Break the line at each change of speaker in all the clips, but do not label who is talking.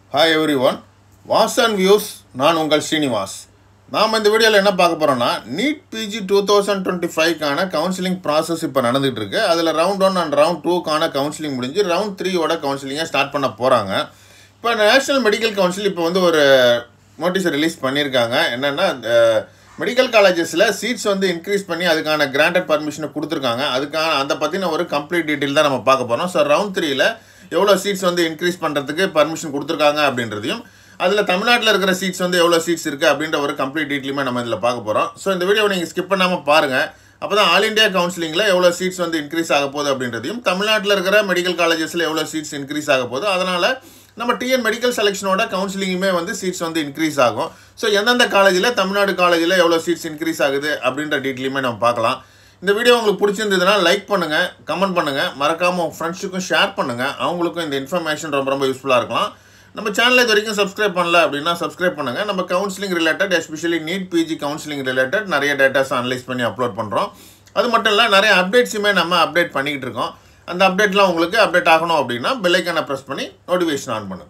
Hi everyone was and views நான் உங்கள் ஸ்ரீனிவாஸ் நாம் இந்த வீடியோவில் என்ன பார்க்க போகிறோம்னா NEET PG two thousand twenty ஃபைவ்க்கான கவுன்சிலிங் ப்ராசஸ் இப்போ நடந்துகிட்டு இருக்கு அதில் ரவுண்ட் ஒன் அண்ட் ரவுண்ட் டூக்கான கவுன்சிலிங் முடிஞ்சு ரவுண்ட் த்ரீயோட கவுன்சிலிங்கை ஸ்டார்ட் பண்ண போகிறாங்க இப்போ நேஷனல் மெடிக்கல் கவுன்சில் இப்போ வந்து ஒரு நோட்டீஸை ரிலீஸ் பண்ணியிருக்காங்க என்னென்னா மெடிக்கல் காலேஜஸில் சீட்ஸ் வந்து இன்க்ரீஸ் பண்ணி அதுக்கான கிராண்டட் பர்மிஷனை கொடுத்துருக்காங்க அதுக்கான அதை பற்றின ஒரு கம்ப்ளீட் டீட்டெயில் தான் நம்ம பார்க்க போகிறோம் ஸோ ரவுண்ட் த்ரீயில் எவ்வளோ சீட்ஸ் வந்து இன்க்ரீஸ் பண்ணுறதுக்கு பர்மிஷன் கொடுத்துருக்காங்க அப்படின்றதையும் அதில் தமிழ்நாட்டில் இருக்கிற சீட்ஸ் வந்து எவ்வளோ சீட்ஸ் இருக்குது அப்படின்ற ஒரு கம்ப்ளீட் டீட்டெயிலுமே நம்ம இதில் பார்க்க போகிறோம் ஸோ இந்த வீடியோவை நீங்கள் ஸ்கிப் பண்ணாமல் பாருங்கள் அப்போ தான் ஆல் இண்டியா கவுன்சிலிங்கில் எவ்வளோ சீட்ஸ் வந்து இன்க்ரீஸ் ஆக போகுது அப்படின்றதையும் தமிழ்நாட்டில் இருக்கிற மெடிக்கல் காலேஜஸில் எவ்வளோ சீட்ஸ் இன்க்ரீஸ் ஆக போகுது அதனால் நம்ம டிஎன் மெடிக்கல் செலெக்ஷனோட கவுன்சிலிங்குமே வந்து சீட்ஸ் வந்து இன்க்ரீஸ் ஆகும் ஸோ எந்தெந்த காலேஜில் தமிழ்நாடு காலேஜில் எவ்வளோ சீட்ஸ் இன்க்ரீஸ் ஆகுது அப்படின்ற டீட்டெயிலுமே நம்ம பார்க்கலாம் இந்த வீடியோ உங்களுக்கு பிடிச்சிருந்ததுன்னா லைக் பண்ணுங்கள் கமெண்ட் பண்ணுங்கள் மறக்காமல் உங்கள் ஃப்ரெண்ட்ஸுக்கும் ஷேர் பண்ணுங்கள் அவங்களுக்கும் இந்த இன்ஃபர்மேஷன் ரொம்ப ரொம்ப யூஸ்ஃபுல்லாக இருக்கலாம் நம்ம சேனலை இது வரைக்கும் சப்ஸ்கிரைப் பண்ணல அப்படின்னா சப்ஸ்கிரைப் பண்ணுங்கள் நம்ம counselling related especially NEET PG counselling related நிறைய டேட்டாஸ் அனலைஸ் பண்ணி அப்லோட் பண்ணுறோம் அது மட்டும் இல்லை நிறைய அப்டேட்ஸுமே நம்ம அப்டேட் பண்ணிக்கிட்டு இருக்கோம் அந்த அப்டேட்லாம் உங்களுக்கு அப்டேட் ஆகணும் அப்படின்னா பெல்லைக்கான ப்ரெஸ் பண்ணி நோட்டிஃபிகேஷன் ஆன் பண்ணுங்க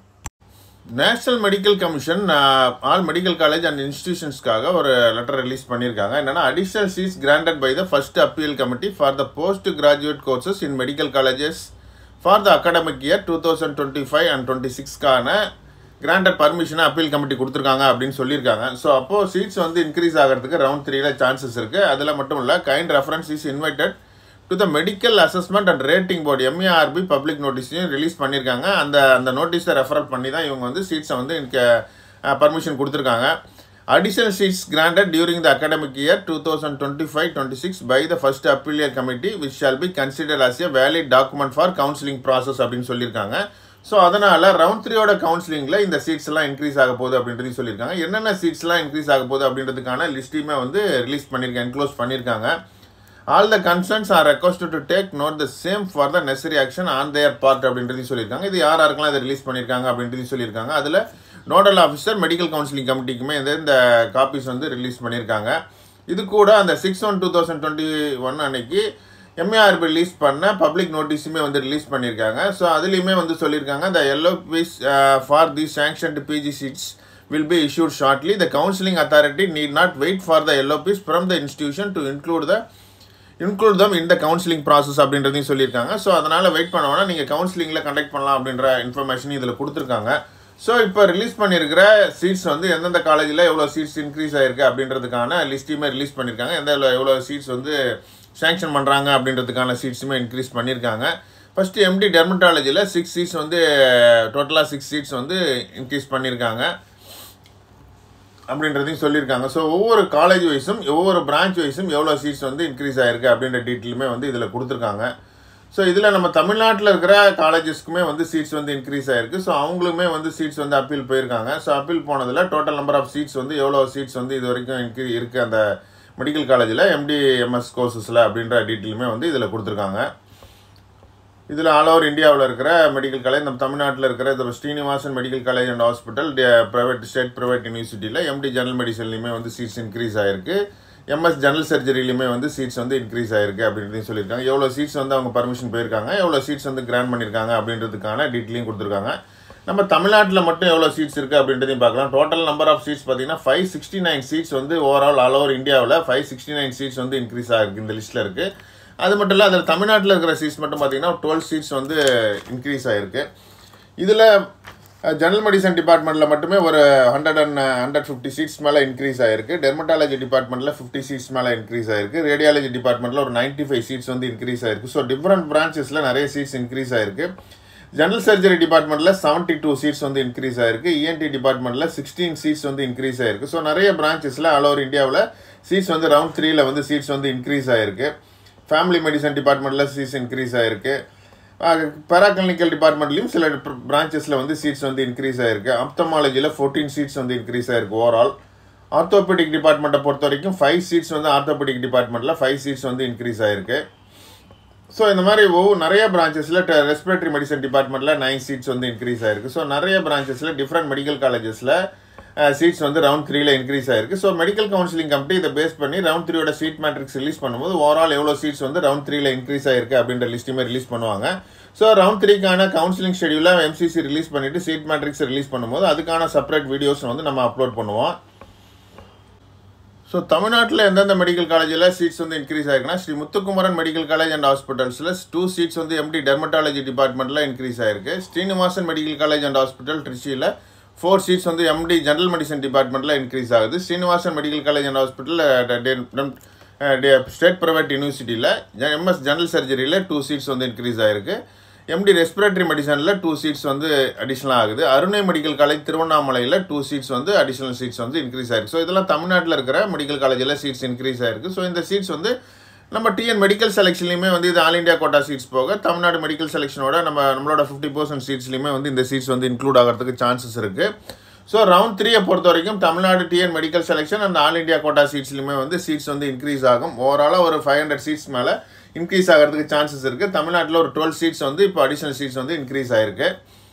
National Medical Commission all medical college and இன்ஸ்டிடியூஷன்ஸ்க்காக ஒரு லெட்டர் ரிலீஸ் பண்ணியிருக்காங்க என்னன்னா additional seats granted by the first appeal committee for the post graduate courses in medical colleges for the academic year two thousand twenty five and twenty சிக்ஸ்க்கான granted பர்மிஷனை appeal committee கொடுத்துருக்காங்க அப்படின்னு சொல்லியிருக்காங்க so அப்போது seeds வந்து increase ஆகிறதுக்கு round த்ரீல chances இருக்குது அதில் மட்டும் இல்லை kind reference is invited to the medical assessment and rating board MARB public நோட்டீஸையும் ரிலீஸ் பண்ணியிருக்காங்க அந்த அந்த நோட்டீஸை ரெஃபரல் பண்ணி தான் இவங்க வந்து சீட்ஸை வந்து எனக்கு பர்மிஷன் கொடுத்துருக்காங்க additional seats granted during the academic year two thousand twenty five twenty six by the first appellate committee which shall be consider as a valid document for counselling process அப்படின்னு சொல்லியிருக்காங்க so அதனால் round த்ரீயோட கவுன்சிலிங்கில் இந்த seeds எல்லாம் increase ஆக போகுது அப்படின்றதையும் சொல்லியிருக்காங்க என்னென்ன சீட்ஸ்லாம் இன்க்ரீஸ் ஆக போகுது அப்படின்றதுக்கான லிஸ்ட்டையுமே வந்து ரிலீஸ் பண்ணியிருக்காங்க என்க்ளோஸ் பண்ணியிருக்காங்க all the concerns are request to take note the same for the necessary action on their part அப்படின்றதையும் சொல்லியிருக்காங்க இது யார் யாருக்கெல்லாம் இதை ரிலீஸ் பண்ணியிருக்காங்க அப்படின்றதையும் சொல்லியிருக்காங்க அதில் நோடல் ஆஃபீஸர் மெடிக்கல் கவுன்சிலிங் கமிட்டிக்குமே இந்த இந்த காப்பீஸ் வந்து ரிலீஸ் பண்ணியிருக்காங்க இது கூட அந்த six one two thousand twenty one அன்னைக்கு எம்ஏஆர்பி ரிலீஸ் பண்ண பப்ளிக் நோட்டீஸுமே வந்து ரிலீஸ் பண்ணியிருக்காங்க ஸோ அதுலேயுமே வந்து சொல்லியிருக்காங்க the LOPs for the sanctioned PG seats will be issued shortly. The counseling authority need not wait for the LOPs from the institution to include the include them இந்த counselling process அப்படின்றதையும் சொல்லியிருக்காங்க so அதனால் wait பண்ண வேணால் நீங்கள் கவுன்சிலிங்கில் conduct பண்ணலாம் அப்படின்ற இன்ஃபர்மேஷன் இதில் கொடுத்துருக்காங்க ஸோ இப்போ ரிலீஸ் பண்ணியிருக்கிற சீட்ஸ் வந்து எந்தெந்த காலேஜில் எவ்வளோ சீட்ஸ் இன்க்ரீஸ் ஆயிருக்கு அப்படின்றதுக்கான லிஸ்ட்டையுமே ரிலீஸ் பண்ணியிருக்காங்க எந்த எவ்வளோ சீட்ஸ் வந்து சேங்ஷன் பண்ணுறாங்க அப்படின்றதுக்கான சீட்ஸுமே இன்க்ரீஸ் பண்ணியிருக்காங்க ஃபஸ்ட்டு எம்டி டெர்மட்டாலஜியில் சிக்ஸ் சீட்ஸ் வந்து டோட்டலாக சிக்ஸ் சீட்ஸ் வந்து இன்க்ரீஸ் பண்ணியிருக்காங்க அப்படின்றதையும் சொல்லியிருக்காங்க ஸோ ஒவ்வொரு காலேஜ் வைஸும் ஒவ்வொரு பிரான்ச் வைஸும் எவ்வளோ சீட்ஸ் வந்து இன்க்ரீஸ் ஆகிருக்கு அப்படின்ற டீட்டெயிலுமே வந்து இதில் கொடுத்துருக்காங்க ஸோ இதில் நம்ம தமிழ்நாட்டில் இருக்கிற காலேஜஸ்க்குமே வந்து சீட்ஸ் வந்து இன்க்ரீஸ் ஆகிருக்கு ஸோ அவங்களுமே வந்து சீட்ஸ் வந்து அப்பீல் போயிருக்காங்க ஸோ அப்பீல் போனதில் டோட்டல் நம்பர் ஆஃப் சீட்ஸ் வந்து எவ்வளோ சீட்ஸ் வந்து இது வரைக்கும் இன்க்ரீ இருக்குது அந்த மெடிக்கல் காலேஜில் எம்டி எம்எஸ் கோர்சஸில் அப்படின்ற டீட்டெயிலுமே வந்து இதில் கொடுத்துருக்காங்க இதில் ஆல் ஓவர் இந்தியாவில் இருக்கிற மெடிக்கல் காலேஜ் நம்ம தமிழ்நாட்டில் இருக்கிற இந்த Srinivasan medical college and hospital private state private யூனிவர்சிட்டியில் எம்டி ஜெனரல் மெடிசன்லையுமே வந்து சீட்ஸ் இன்க்ரீஸ் ஆகிருக்கு எம்எஸ் ஜெனரல் சர்ஜரிலையுமே வந்து சீட்ஸ் வந்து இன்க்ரீஸ் ஆகிருக்கு அப்படின்றதையும் சொல்லியிருக்காங்க எவ்வளோ சீட்ஸ் வந்து அவங்க பர்மிஷன் போயிருக்காங்க எவ்வளோ சீட்ஸ் வந்து கிராண்ட் பண்ணியிருக்காங்க அப்படின்றதுக்கான டீட்டெயிலையும் கொடுத்துருக்காங்க நம்ம தமிழ்நாட்டில் மட்டும் எவ்வளோ சீட்ஸ் இருக்குது அப்படின்றதையும் பார்க்கலாம் டோட்டல் நம்பர் ஆஃப் சீட்ஸ் பார்த்தீங்கன்னா ஃபைவ் சிக்ஸ்டி நைன் சீட்ஸ் வந்து ஓவரால் ஆல் ஓவர் இந்தியாவில் ஃபைவ் சிக்ஸ்டி நைன் சீட்ஸ் வந்து இன்க்ரீஸ் ஆகிருக்கு இந்த லிஸ்ட்டில் இருக்குது அது மட்டும் இல்லை அதில் தமிழ்நாட்டில் இருக்கிற சீட்ஸ் மட்டும் பார்த்தீங்கன்னா டுவெல் சீட்ஸ் வந்து இன்க்ரீஸ் ஆகிருக்கு இதில் ஜெனரல் மெடிசன் டிபார்ட்மெண்ட்டில் மட்டுமே ஒரு hundred and hundred fifty seats மேலே இன்க்ரீஸ் ஆகிருக்கு டெர்மட்டாலஜி டிபார்ட்மெண்ட்டில் ஃபிஃப்டி சீட்ஸ் மேலே இன்க்ரீஸ் ஆகிருக்கு ரேடியாலஜி டிபார்ட்மெண்ட்டில் ஒரு நைன்ட்டி ஃபைவ் சீட்ஸ் வந்து இன்க்ரீஸ் ஆகிருக்கு ஸோ டிஃப்ரெண்ட் பிரான்ச்சஸில் நிறைய சீட்ஸ் இன்க்ரீஸ் ஆகிருக்கு ஜெனரல் சர்ஜரி டிபார்ட்மெண்ட்டில் செவன்ட்டி டூ சீட்ஸ் வந்து இன்க்ரீஸ் ஆகிருக்கு இஎன்டி டிபார்ட்மெண்ட்டில் சிக்ஸ்டீன் சீட்ஸ் வந்து இன்க்ரீஸ் ஆகிருக்கு ஸோ நிறைய பிரான்ச்சஸில் ஆல் ஓவர் இந்தியாவில் சீட்ஸ் வந்து ரவுண்ட் த்ரீல வந்து சீட்ஸ் வந்து இன்க்ரீஸ் ஆகிருக்கு ஃபேமிலி மெடிசன் டிபார்ட்மெண்ட்டில் சீட்ஸ் இன்க்ரீஸ் ஆகிருக்கு பேராகிளினிக்கல் டிபார்ட்மெண்ட்லையும் சில பிரான்ச்சஸில் வந்து சீட்ஸ் வந்து இன்க்ரீஸ் ஆகிருக்கு அப்தமாலஜியில் ஃபோர்டீன் சீட்ஸ் வந்து இன்க்ரீஸ் ஆகிருக்கு ஓவரால் ஆர்த்தோபெடிக் டிபார்ட்மெண்ட்டை பொறுத்த வரைக்கும் ஃபைவ் சீட்ஸ் வந்து ஆர்த்தோபெடிக் டிபார்ட்மெண்ட்டில் ஃபைவ் சீட்ஸ் வந்து இன்க்ரீஸ் ஆகிருக்கு ஸோ இந்த மாதிரி ஒவ்வொரு நிறைய பிரான்ச்சஸில் ரெஸ்பிரேட்டரி மெடிசன் டிபார்ட்மெண்ட்டில் நைன் சீட்ஸ் வந்து இன்க்ரீஸ் ஆகிருக்கு ஸோ நிறைய பிரான்ச்சஸில் டிஃப்ரெண்ட் மெடிக்கல் காலேஜஸில் சீட்ஸ் வந்து ரவுண்ட் த்ரீல இன்க்ரீஸ் ஆயிருக்கு ஸோ மெடிக்கல் கவுன்சிலிங் கமிட்டி இதை பேஸ் பண்ணி ரவுண்ட் த்ரீயோட சீட் மேட்ரிக்ஸ் ரிலீஸ் பண்ணும்போது ஓவரால் எவ்வளோ சீட்ஸ் வந்து ரவுண்ட் த்ரீல இன்க்ரீஸ் ஆயிருக்கு அப்படின்ற லிஸ்ட்டுமே ரிலீஸ் பண்ணுவாங்க ஸோ ரவுண்ட் த்ரீக்கான கவுன்சிலிங் ஷெடியூலில் எம்சிசி ரிலீஸ் பண்ணிட்டு சீட் மேட்ரிக்ஸ் ரிலீஸ் பண்ணும்போது அதுக்கான செப்பரேட் வீடியோஸ் வந்து நம்ம அப்லோட் பண்ணுவோம் ஸோ தமிழ்நாட்டில் எந்தெந்த மெடிக்கல் காலேஜில் சீட்ஸ் வந்து இன்க்ரீஸ் ஆயிருக்குன்னா Sri Muthukumaran medical college and ஹாஸ்பிட்டல்ஸில் டூ சீட்ஸ் வந்து எம்டி டெர்மட்டாலஜி டிபார்ட்மெண்ட்டில் இன்க்ரீஸ் ஆயிருக்கு Srinivasan medical college and hospital திருச்சியில் ஃபோர் சீட்ஸ் வந்து எம்டி ஜெனரல் மெடிசன் டிபார்ட்மெண்ட்டில் இன்க்ரீஸ் ஆகுது Srinivasan medical college and hospital state private யூனிவர்சிட்டியில் எம்எஸ் ஜெனரல் சர்ஜரியில் டூ சீட்ஸ் வந்து இன்க்ரீஸ் ஆயிருக்கு எம்டி ரெஸ்பிரேட்டரி மெடிசனில் டூ சீட்ஸ் வந்து அடிஷ்னலாக ஆகுது அருணை மெடிக்கல் காலேஜ் திருவண்ணாமலையில் டூ சீட்ஸ் வந்து அடிஷ்னல் சீட்ஸ் வந்து இன்க்ரீஸ் ஆயிருக்கு ஸோ இதெல்லாம் தமிழ்நாட்டில் இருக்கிற மெடிக்கல் காலேஜில் சீட்ஸ் இன்க்ரீஸ் ஆயிருக்கு ஸோ இந்த சீட்ஸ் வந்து நம்ம டிஎன் மெடிக்கல் செலெக்ஷன்லையுமே வந்து இது ஆல் இண்டியா கோட்டா சீட்ஸ் போக தமிழ்நாடு மெடிக்கல் செலெக்ஷனோட நம்ம நம்மளோட ஃபிஃப்டி பர்சன்ட் சீட்ஸ்லையுமே வந்து இந்த சீட்ஸ் வந்து இன்க்ளூட் ஆகிறதுக்கு சான்சஸ் இருக்குது ஸோ ரவுண்ட் த்ரீயை பொறுத்த வரைக்கும் Tamil Nadu TN medical selection and all India quota சீட்ஸ்லையுமே வந்து சீட்ஸ் வந்து இன்க்ரீஸ் ஆகும் ஓவராலாக ஒரு ஃபைவ் ஹண்ட்ரட் சீட்ஸ் மேலே இன்க்ரீஸ் ஆகிறதுக்கு சான்சஸ் இருக்குது தமிழ்நாட்டில் ஒரு டுவெல் சீட்ஸ் வந்து இப்போ அடிஷனல் சீட்ஸ் வந்து இன்க்ரீஸ் ஆயிருக்கு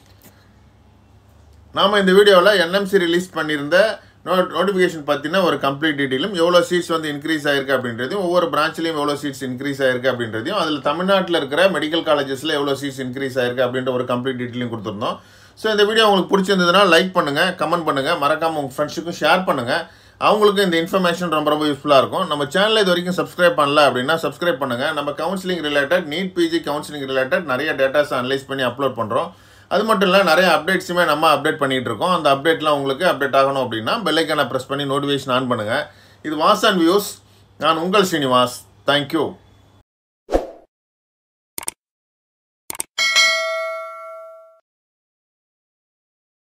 நாம் இந்த வீடியோவில் என்எம்சி ரிலீஸ் பண்ணியிருந்த நோ நோட்டிஃபிகேஷன் பற்றின ஒரு கம்ப்ளீட் டீட்டெயிலும் எவ்வளோ சீட்ஸ் வந்து இன்க்ரீஸ் ஆயிருக்கு அப்படின்றதையும் ஒவ்வொரு பிரான்ச்லேயும் எவ்வளோ சீட்ஸ் இன்க்ரீஸ் ஆயிருக்கு அப்படின்றதையும் அதில் தமிழ்நாட்டில் இருக்கிற மெடிக்கல் காலேஜஸில் எவ்வளோ சீட்ஸ் இன்க்ரீஸ் ஆயிருக்கு அப்படின்ற ஒரு கம்ப்ளீட் டீட்டெயிலும் கொடுத்துருந்தோம் ஸோ இந்த வீடியோ உங்களுக்கு பிடிச்சிருந்ததுன்னா லைக் பண்ணுங்கள் கமெண்ட் பண்ணுங்கள் மறக்காமல் உங்கள் ஃப்ரெண்ட்ஸுக்கும் ஷேர் பண்ணுங்கள் அவங்களுக்கும் இந்த இன்ஃபர்மேஷன் ரொம்ப ரொம்ப யூஸ்ஃபுல்லாக இருக்கும் நம்ம சேனலில் இது வரைக்கும் சப்ஸ்கிரைப் பண்ணல அப்படின்னா சப்ஸ்கிரைப் பண்ணுங்கள் நம்ம counselling related NEET PG counselling related நிறைய டேட்டாஸ் அனலைஸ் பண்ணி அப்லோட் பண்ணுறோம் அது மட்டும் இல்லை நிறைய அப்டேட்ஸுமே நம்ம அப்டேட் பண்ணிகிட்டு இருக்கோம் அந்த அப்டேட்லாம் உங்களுக்கு அப்டேட் ஆகணும் அப்படின்னா பெல்லைக்கான ப்ரெஸ் பண்ணி நோட்டிஃபிகேஷன் ஆன் பண்ணுங்கள் இது வாஸ் அண்ட் வியூஸ் நான் உங்கள் ஸ்ரீனிவாஸ் தேங்க்யூ